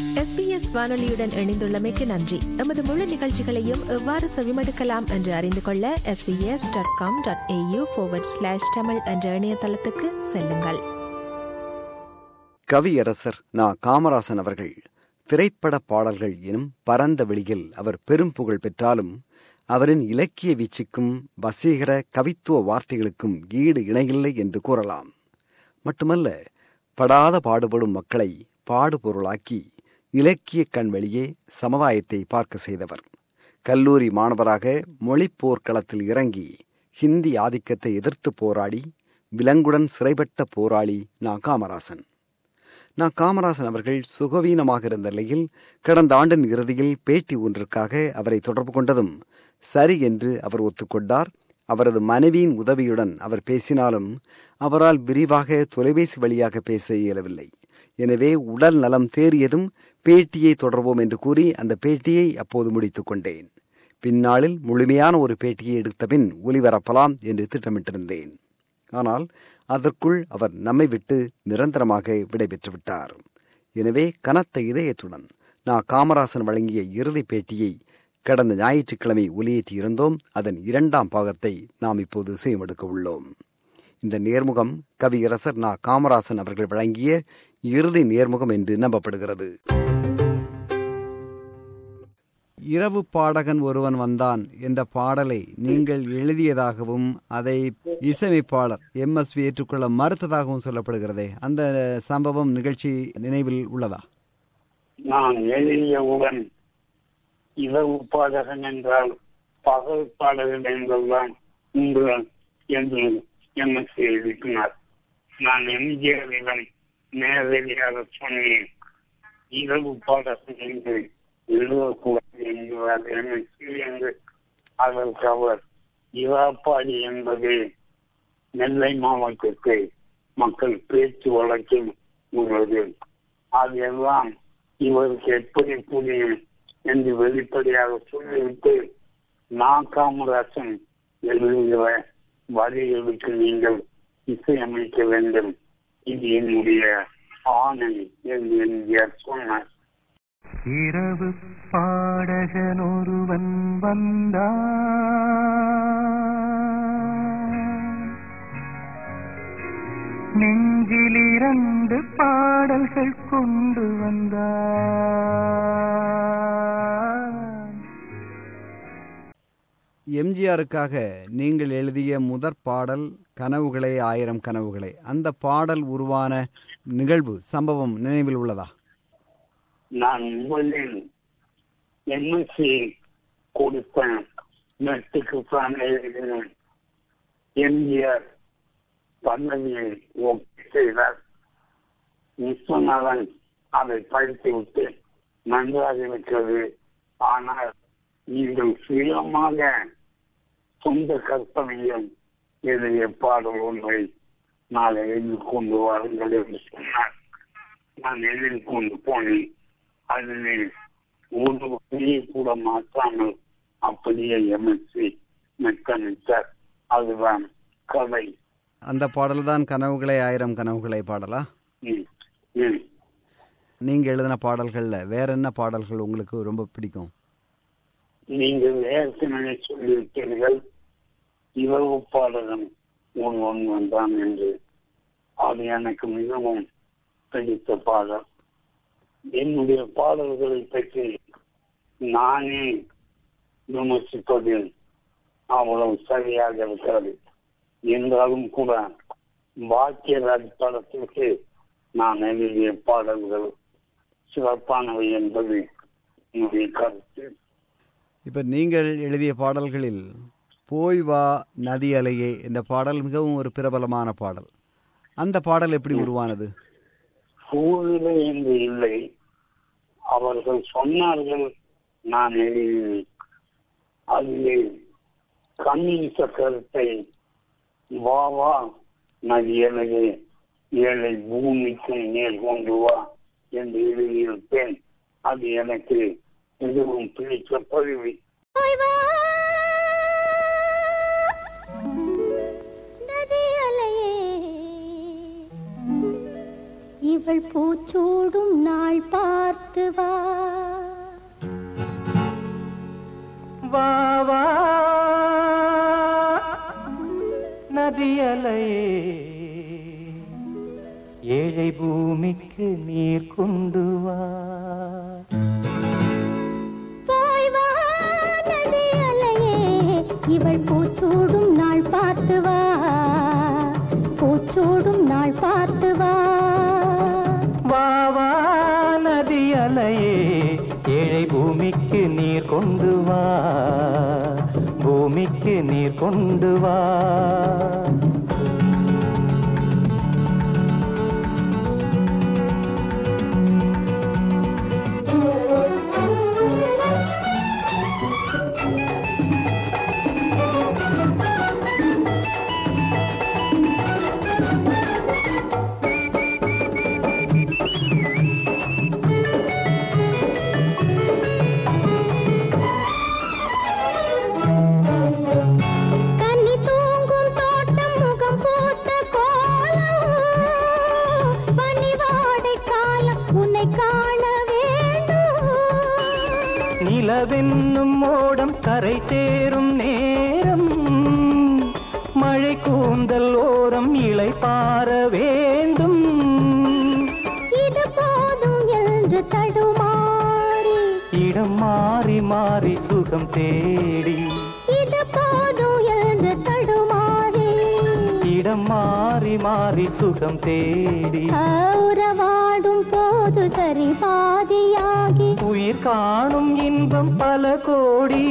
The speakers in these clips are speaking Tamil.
எஸ்பிஎஸ் வானொலியுடன் இணைந்துள்ளமைக்கு நன்றி எமது முழு நிகழ்ச்சிகளையும் எவ்வாறு செவிமடுக்கலாம் என்று அறிந்து கொள்ள SBS dot com dot AU slash Tamil என்ற இணையதளத்துக்கு செல்லுங்கள் கவியரசர் நா காமராசன் அவர்கள் திரைப்பட பாடல்கள் எனும் பரந்த வெளியில் அவர் பெரும் புகழ் பெற்றாலும் அவரின் இலக்கிய வீச்சுக்கும் வசீகர கவித்துவ வார்த்தைகளுக்கும் ஈடு இணையில்லை என்று கூறலாம் மட்டுமல்ல படாத பாடுபடும் மக்களை பாடுபொருளாக்கி இலக்கிய கண் வெளியே சமுதாயத்தை பார்க்க செய்தவர் கல்லூரி மாணவராக மொழிப்போர் களத்தில் இறங்கி ஹிந்தி ஆதிக்கத்தை எதிர்த்து போராடி விலங்குடன் சிறைப்பட்ட போராளி நா காமராசன் நான் காமராசன் அவர்கள் சுகவீனமாக இருந்த நிலையில் கடந்த ஆண்டின் இறுதியில் பேட்டி ஒன்றிற்காக அவரை தொடர்பு கொண்டதும் சரி என்று அவர் ஒத்துக்கொண்டார் அவரது மனைவியின் உதவியுடன் அவர் பேசினாலும் அவரால் விரிவாக தொலைபேசி வழியாக பேச இயலவில்லை எனவே உடல் நலம் தேறியதும் பேட்டியை தொடர்வோம் என்று கூறி அந்த பேட்டியை அப்போது முடித்துக் கொண்டேன் பின்னாளில் முழுமையான ஒரு பேட்டியை எடுத்த பின் ஒலிபரப்பலாம் என்று திட்டமிட்டிருந்தேன் ஆனால் அதற்குள் அவர் நம்மை விட்டு நிரந்தரமாக விடைபெற்று விட்டார் எனவே கனத்த இதயத்துடன் நான் காமராசன் வழங்கிய இறுதி பேட்டியை கடந்த ஞாயிற்றுக்கிழமை ஒலியேற்றியிருந்தோம் அதன் இரண்டாம் பாகத்தை நாம் இப்போது செய்யமெடுக்க உள்ளோம் இந்த நேர்முகம் கவியரசர் நா காமராசன் அவர்கள் வழங்கிய இறுதி நேர்முகம் என்று நம்பப்படுகிறது இரவு பாடகன் ஒருவன் வந்தான் என்ற பாடலை நீங்கள் எழுதியதாகவும் அதை இசையமைப்பாளர் எம் எஸ் வி ஏற்றுக்கொள்ள மறுத்ததாகவும் சொல்லப்படுகிறதே அந்த சம்பவம் நிகழ்ச்சி நினைவில் உள்ளதா நான் எழுதியவுடன் இரவு பாடகன் என்றால் பகல் பாடகன் என்பதுதான் உண்டு என்று எம்எஸ்சி எழுதினார் நான் எம்ஜிஆரிடம் நேரடியாக சொன்னேன் இரவு பாடகன் என்று எழுதக்கூடாது என்கிறார் எம்எஸ்சி என்று அதற்கு அவர் இராப்பாடி என்பது நெல்லை மாவட்டத்தை மக்கள் பேச்சு வழக்கில் உள்ளது அதெல்லாம் இவருக்கு எப்படி புரியும் என்று வெளிப்படையாக சொல்லிவிட்டு நான் காமராசன் எழுதுகிற வரிகளுக்கு நீங்கள் இசையமைக்க வேண்டும் இது என்னுடைய ஆணை என்று என்கிறார் சொன்னார் இரவு பாடகன் ஒருவன் வந்தான் நெஞ்சில் இரண்டு பாடல்கள் கொண்டு வந்தான் எம்ஜிஆருக்காக நீங்கள் எழுதிய முதற் பாடல் கனவுகளே ஆயிரம் கனவுகளே அந்த பாடல் உருவான நிகழ்வு சம்பவம் நினைவில் உள்ளதா நான் முதலில் எம்எஸ்சி கொடுப்பேன் நெட்டுக்கு தான் எழுதினேன் எம்ஜிஆர் பல்லவியை ஒப்பி செய்தார் விஸ்வநாதன் அதை படித்து விட்டு நன்றாக இருக்கிறது ஆனால் நீங்கள் சுயமாக சொந்த கற்பனையில் எழுதிய பாடல் ஒன்றை நாளை எழுதி கொண்டு வாருங்கள் என்று சொன்னார் நான் எழுதி கொண்டு போனேன் அதில் ஒரு வழியை கூட மாற்றாமல் அப்படியே எம்எஸ்சி மெக்கனித்தார் அதுதான் கதை அந்த பாடல் தான் கனவுகளே ஆயிரம் கனவுகளே பாடலா ம், ம். நீங்க எழுதின பாடல்கள்ல வேற என்ன பாடல்கள் உங்களுக்கு ரொம்ப பிடிக்கும் நீங்கள் ஏற்கனவே சொல்லிவிட்டீர்கள் இரவு பாடகன் ஒருவன் வந்தான் என்று அது எனக்கு மிகவும் பிடித்த பாடல் என்னுடைய பாடல்களை பற்றி நானே விமர்சிப்பதில் அவ்வளவு சரியாக இருக்கிறது என்றாலும் கூட பாக்கியராஜ் படத்திற்கு நான் எழுதிய பாடல்கள் சிறப்பானவை என்பது என்னுடைய கருத்து இப்ப நீங்கள் எழுதிய பாடல்களில் போய் வா நதி அலையே என்ற பாடல் மிகவும் ஒரு பிரபலமான பாடல் அந்த பாடல் எப்படி உருவானது சூழ்நிலை என்று இல்லை அவர்கள் சொன்னார்கள் நான் எழுதினேன் அதிலே கம்யூனிச கருத்தை வா வா நதியலையே ஏழை பூமிக்கு நேர் கொண்டு வா என்று எழுதியிருப்பேன் அது எனக்கு மிகவும் பிடித்த பதிவு போய் வா நதி அலையே இவள் பூச்சூடும் நாள் பார் பார்த்து வா வா வா நதியலையே ஏழை பூமிக்கு நீர் கொண்டு வா போய் வா நதி அலையே இவள் பூச்சூடும் நாள் பார்த்து வா பூச்சூடும் நாள் பார்த்து வா வா வா நதியலையே ஏழை பூமிக்கு நீர் கொண்டு வா பூமிக்கு நீர் கொண்டு வா கன்னி தூங்கும் தோட்டம் முகம் பூத்த கோலம் பனிவாடை காலம் உன்னை காண வேண்டும் நிலவென்னும் மோடம் கரை சேரும் நேரம் மழை கூந்தல் ஓரம் இலை பார வேண்டும் இது போதும் என்று தடுமாறி இடம் மாறி மாறி சுகம் தேடி இது போதும் என்று தடுமாறி இடம் மாறி மாறி சுகம் தேடி உறவாடும் போது சரி பாதியாகி உயிர் காணும் இன்பம் பல கோடி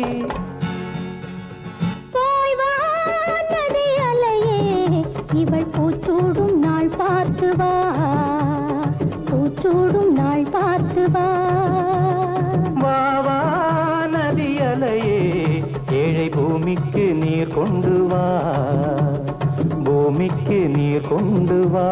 போய் வா நதி அலையே இவள் பூச்சூடும் நாள் பார்த்து வா பூச்சூடும் நாள் பார்த்து வா வா வா நதியலையே ஏழை பூமிக்கு நீர் கொண்டு வா பூமிக்கு நீர் கொண்டு வா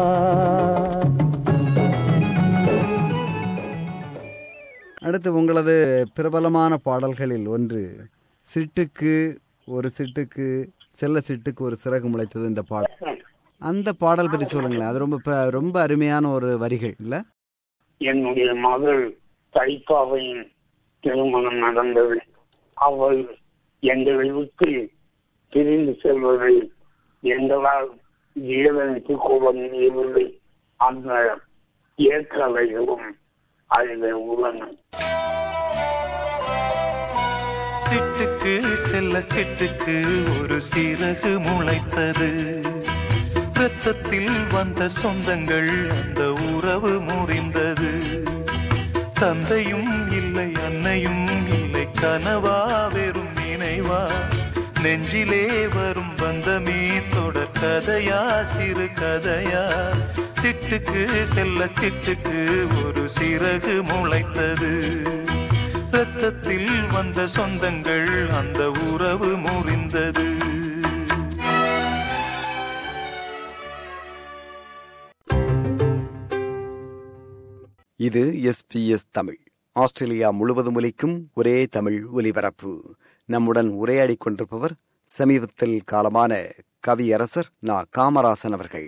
அடுத்து உங்களது பிரபலமான பாடல்களில் ஒன்று சிட்டுக்கு ஒரு சிட்டுக்கு செல்ல சிட்டுக்கு ஒரு சிறகு முளைத்தது என்ற பாடல் அந்த பாடல் பற்றி சொல்லுங்களேன் அது ரொம்ப ப- ரொம்ப அருமையான ஒரு வரிகள் இல்ல என்னுடைய மகள் தைப்பாவையின் திருமணம் நடந்தது அவள் எங்களை விட்டு பிரிந்து செல்வதை எங்களால் ஜீவனுக்கு கூட முடியவில்லை அந்த ஏற்கலைகளும் அதில் உள்ளன சிட்டுக்கு செல்ல சிட்டுக்கு ஒரு சிறகு முளைத்தது ரத்தத்தில் வந்த சொந்தங்கள் அந்த உறவு முறிந்தது தந்தையும் இல்லை அன்னையும் இல்லை கனவா வெறும் நினைவா நெஞ்சிலே வரும் பந்தமே தொடர் கதையா சிறு கதையா சிட்டுக்கு செல்ல சிட்டுக்கு ஒரு சிறகு முளைத்தது ரத்தத்தில் வந்த சொந்தங்கள் அந்த உறவு முறிந்தது இது எஸ்பிஎஸ் தமிழ் ஆஸ்திரேலியா முழுவதும் ஒலிக்கும் ஒரே தமிழ் ஒலிபரப்பு நம்முடன் உரையாடிக் கொண்டிருப்பவர் சமீபத்தில் காலமான கவியரசர் நா காமராசன் அவர்கள்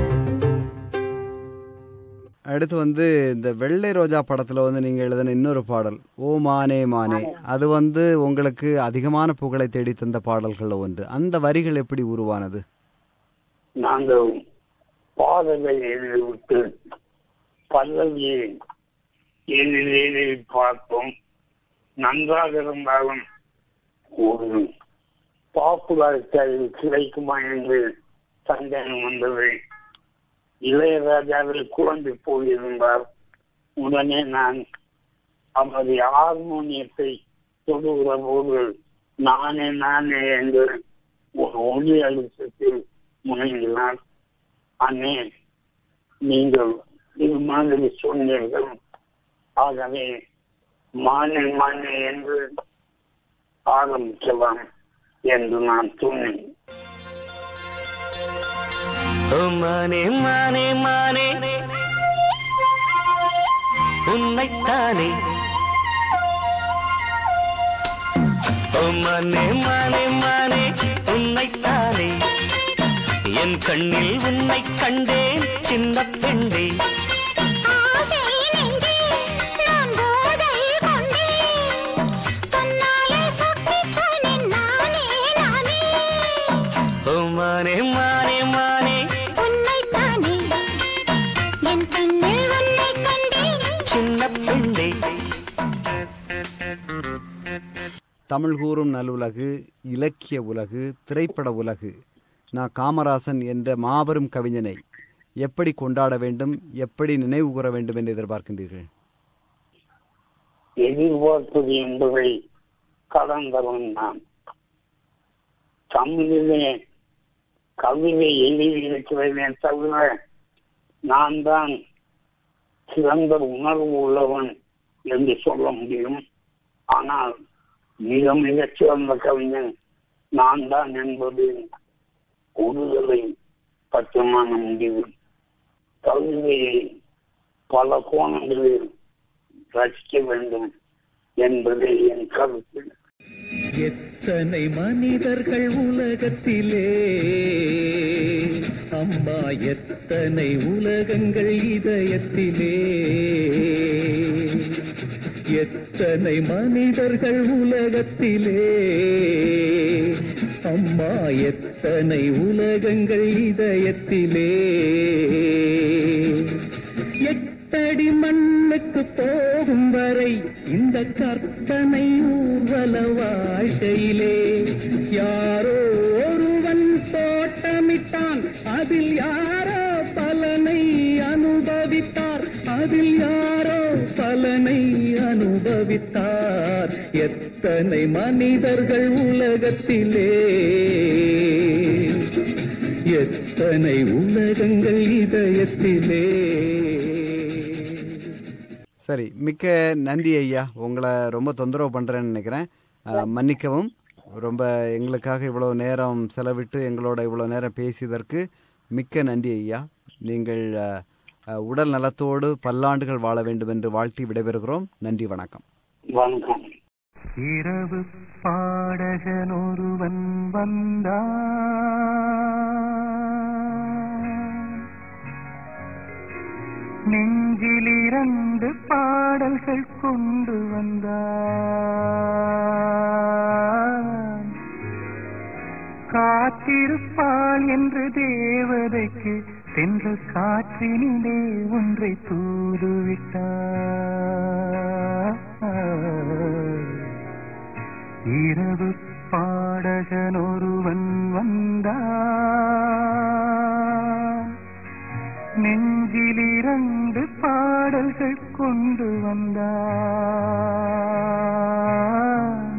அடுத்து வந்து இந்த வெள்ளை ரோஜா படத்துல வந்து நீங்க எழுதின இன்னொரு பாடல் ஓ மானே மானே அது வந்து உங்களுக்கு அதிகமான புகழை தேடி தந்த பாடல்கள் ஒன்று அந்த வரிகள் எப்படி உருவானது நாங்கள் பாடலை எழுதிவிட்டு பல்லவியை எழுதி பார்த்தோம் நன்றாக இருந்தாலும் ஒரு பாப்புலாரிட்டி கிடைக்குமா என்று சந்தேகம் வந்தது இளையராஜாவில் குழம்பி போயிருந்தார் உடனே நான் அவருடைய ஹார்மோனியத்தை தொடுகிற போது நானே நானே என்று ஒரு ஒளி அழுத்தத்தில் முனைகிறார் அண்ணே நீங்கள் இது மாதிரி சொன்னீர்கள் ஆகவே மானே மானே என்று ஆரம்பிக்கலாம் என்று நான் சொன்னேன் ஓ மானே மானே மானே உன்னைத்தானே ஓ மானே மானே மானே உன்னைத்தானே என் கண்ணில் உன்னை கண்டேன் சின்ன பெண்டே ஆசை நெஞ்சே தமிழ் கூறும் நல்லுலகு இலக்கிய உலகு திரைப்பட உலகு நான் காமராசன் என்ற மாபெரும் கவிஞனை எப்படி கொண்டாட வேண்டும் எப்படி நினைவு கூற வேண்டும் என்று எதிர்பார்க்கின்றீர்கள் எதிர்பார்ப்பது என்பதை கடந்தவன் நான் தமிழிலே கவிதை எழுதியிருக்கிறேனே தவிர நான் தான் சிறந்த உணர்வு உள்ளவன் என்று சொல்ல முடியும் ஆனால் மிக மிகச் சிறந்த கவிஞன் நான் தான் என்பது ஒருதலை பட்சமான முடிவு கவிதையை பல கோணங்களில் ரசிக்க வேண்டும் என்பதே என் கருத்து எத்தனை மனிதர்கள் உலகத்திலே அம்மா எத்தனை உலகங்கள் இதயத்திலே எத்தனை மனிதர்கள் உலகத்திலே அம்மா எத்தனை உலகங்கள் இதயத்திலே எட்டடி மண்ணுக்கு போகும் வரை இந்த கற்பனை ஊர்வல வாழ்க்கையிலே யாரோ ஒருவன் தோட்டமிட்டான் அதில் யாரோ பலனை அனுபவித்தார் அதில் யாரோ பலனை அனுபவித்தார் எத்தனை மனிதர்கள் உலகத்திலே எத்தனை உலகங்கள் இதயத்திலே சரி மிக்க நன்றி ஐயா உங்களை ரொம்ப தொந்தரவு பண்ணுறேன்னு நினைக்கிறேன் அஹ், மன்னிக்கவும் ரொம்ப எங்களுக்காக இவ்வளோ நேரம் செலவிட்டு எங்களோட இவ்வளோ நேரம் பேசியதற்கு மிக்க நன்றி ஐயா நீங்கள் அஹ், அஹ், உடல் நலத்தோடு பல்லாண்டுகள் வாழ வேண்டும் என்று வாழ்த்தி விடைபெறுகிறோம் நன்றி வணக்கம் வணக்கம் இரவு பாடகன் ஒருவன் வந்தான் நெஞ்சில் இரண்டு பாடல்கள் கொண்டு வந்தான் காத்திருப்பாள் என்று தேவதைக்கு சென்ற காற்றினிலே ஒன்றை தூதுவிட்டார் இரவு பாடகன் ஒருவன் வந்தான் நெஞ்சில் இரண்டு பாடல்கள் கொண்டு வந்தான்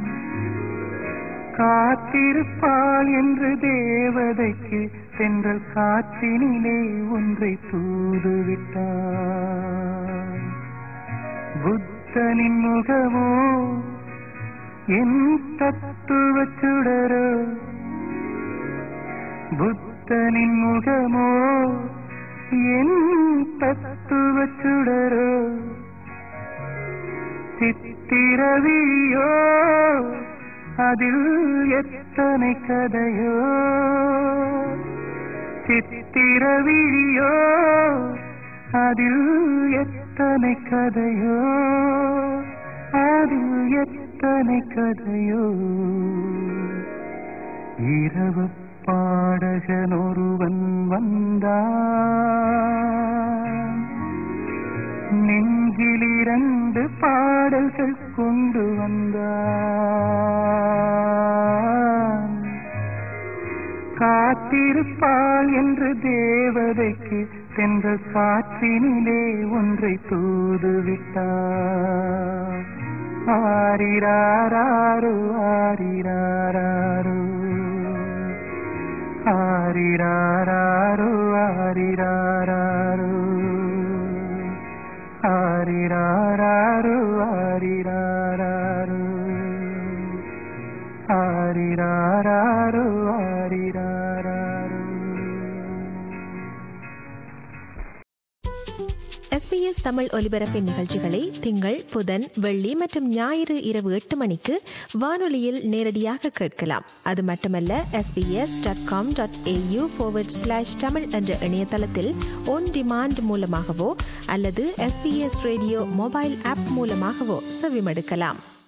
காத்திருப்பாள் என்று தேவதைக்கு சென்றல் காற்றினிலே ஒன்றை தூதுவிட்டான் புத்தனின் முகமோ என் தத்துவ சுடரோ புத்தனின் முகமோ என் தத்துவ சுடரோ சித்திரவியோ அதில் எத்தனை கதையோ சித்திரவியோ அதில் எத்தனை கதையோ அதில் எத்தனை கதையோ இரவு பாடகன் ஒருவன் வந்தான் நெஞ்சில் இரண்டு பாடல்கள் கொண்டு வந்தான் காத்திருப்பாள் என்று தேவதைக்கு சென்ற காற்றினிலே ஒன்றை தூதுவிட்டார் ஆரிராரோ ஆரிராரோ ஆரிராரோ ஆரிராரோ ஆரிராரோ ஆரிராரோ ஆரிராரோ ஆரிராரோ எஸ்பிஎஸ் தமிழ் ஒலிபரப்பின் நிகழ்ச்சிகளை திங்கள் புதன் வெள்ளி மற்றும் ஞாயிறு இரவு எட்டு மணிக்கு வானொலியில் நேரடியாக கேட்கலாம் அது மட்டுமல்ல SBS dot com dot AU slash Tamil என்ற இணையதளத்தில் ஒன் டிமாண்ட் மூலமாகவோ அல்லது எஸ்பிஎஸ் ரேடியோ மொபைல் ஆப் மூலமாகவோ செவிமடுக்கலாம்